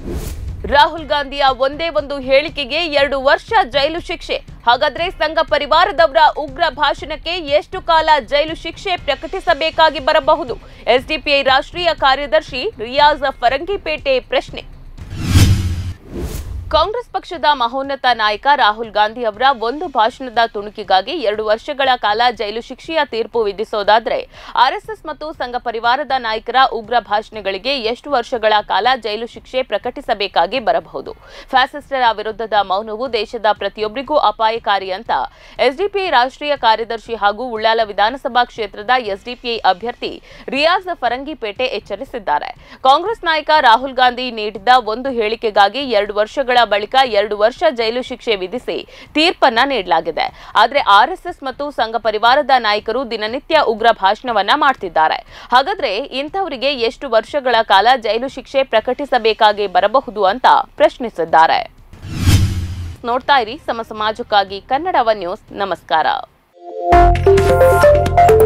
ರಾಹುಲ್ ಗಾಂಧಿಯ ಒಂದೇ ಒಂದು ಹೇಳಿಕೆಗೆ ಎರಡು ವರ್ಷ ಜೈಲು ಶಿಕ್ಷೆ ಹಾಗಾದ್ರೆ ಸಂಘ ಪರಿವಾರದವರ ಉಗ್ರ ಭಾಷಣಕ್ಕೆ ಎಷ್ಟು ಕಾಲ ಜೈಲು ಶಿಕ್ಷೆ ಪ್ರಕಟಿಸಬೇಕಾಗಿ ಬರಬಹುದು ಎಸ್ಡಿಪಿಐ ರಾಷ್ಟ್ರೀಯ ಕಾರ್ಯದರ್ಶಿ ರಿಯಾಜ್ ಫರಂಗಿಪೇಟೆ ಪ್ರಶ್ನೆ ಕಾಂಗ್ರೆಸ್ ಪಕ್ಷದ ಮಹೋನ್ನತ ನಾಯಕ ರಾಹುಲ್ ಗಾಂಧಿ ಅವರ ಒಂದು ಭಾಷಣದ ತುಣುಕಿಗಾಗಿ ಎರಡು ವರ್ಷಗಳ ಕಾಲ ಜೈಲು ಶಿಕ್ಷೆಯ ತೀರ್ಪು ವಿಧಿಸೋದಾದ್ರೆ ಆರ್ಎಸ್ಎಸ್ ಮತ್ತು ಸಂಘ ಪರಿವಾರದ ನಾಯಕರ ಉಗ್ರ ಭಾಷಣಗಳಿಗೆ ಎಷ್ಟು ವರ್ಷಗಳ ಕಾಲ ಜೈಲು ಶಿಕ್ಷೆ ಪ್ರಕಟಿಸಬೇಕಾಗಿ ಬರಬಹುದು ಫ್ಯಾಸಿಸ್ಟರ ವಿರುದ್ಧದ ಮೌನವು ದೇಶದ ಪ್ರತಿಯೊಬ್ಬರಿಗೂ ಅಪಾಯಕಾರಿ ಅಂತ ಎಸ್ಡಿಪಿಐ ರಾಷ್ಟ್ರೀಯ ಕಾರ್ಯದರ್ಶಿ ಹಾಗೂ ಉಳ್ಳಾಲ ವಿಧಾನಸಭಾ ಕ್ಷೇತ್ರದ ಎಸ್ಡಿಪಿಐ ಅಭ್ಯರ್ಥಿ ರಿಯಾಜ್ ಫರಂಗಿಪೇಟೆ ಎಚ್ಚರಿಸಿದ್ದಾರೆ ಕಾಂಗ್ರೆಸ್ ನಾಯಕ ರಾಹುಲ್ ಗಾಂಧಿ ನೀಡಿದ್ದ ಒಂದು ಹೇಳಿಕೆಗಾಗಿ ಎರಡು ವರ್ಷಗಳ ಬಳಿಕ ಎರಡು ವರ್ಷ ಜೈಲು ಶಿಕ್ಷೆ ವಿಧಿಸಿ ತೀರ್ಪನ್ನ ನೀಡಲಾಗಿದೆ ಆದರೆ ಆರ್ಎಸ್ಎಸ್ ಮತ್ತು ಸಂಘ ಪರಿವಾರದ ನಾಯಕರು ದಿನನಿತ್ಯ ಉಗ್ರ ಭಾಷಣವನ್ನ ಮಾಡ್ತಿದ್ದಾರೆ ಹಾಗಾದ್ರೆ ಇಂಥವರಿಗೆ ಎಷ್ಟು ವರ್ಷಗಳ ಕಾಲ ಜೈಲು ಶಿಕ್ಷೆ ಪ್ರಕಟಿಸಬೇಕಾಗಿ ಬರಬಹುದು ಅಂತ ಪ್ರಶ್ನಿಸಿದ್ದಾರೆ ನೋಡ್ತಾ ಇರಿ ಸಮ ಸಮಾಜಕ್ಕಾಗಿ ಕನ್ನಡವ ನ್ಯೂಸ್ ನಮಸ್ಕಾರ